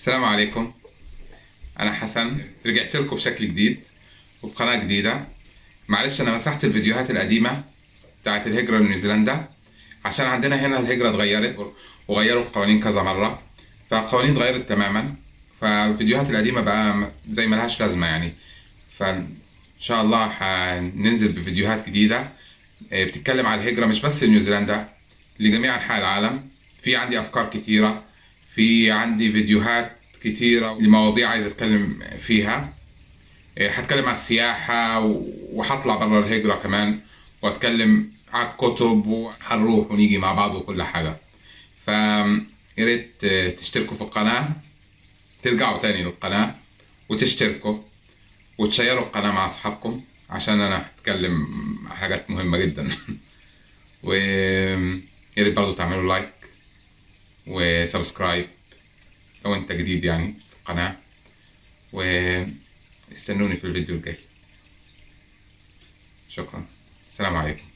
السلام عليكم انا حسن رجعت لكم بشكل جديد وبقناه جديده معلش انا مسحت الفيديوهات القديمه بتاعت الهجره لنيوزيلندا عشان عندنا هنا الهجره اتغيرت وغيروا القوانين كذا مره فالقوانين اتغيرت تماما فالفيديوهات القديمه بقى زي ملهاش لازمه يعني فان شاء الله هننزل بفيديوهات جديده آه، بتتكلم على الهجره مش بس لنيوزيلندا لجميع انحاء العالم في عندي افكار كتيره في عندي فيديوهات كتيره لمواضيع عايز اتكلم فيها آه، هتكلم عن السياحه و- وهطلع بره الهجره كمان واتكلم على الكتب وهنروح ونيجي مع بعض وكل حاجه ف يا ريت آه، تشتركوا في القناه ترجعوا تاني للقناه وتشتركوا وتشيروا القناه مع اصحابكم عشان انا هتكلم عن حاجات مهمه جدا و يا ريت برضه تعملوا لايك وسبسكرايب لو انت جديد يعني في القناه واستنوني في الفيديو الجاي شكرا السلام عليكم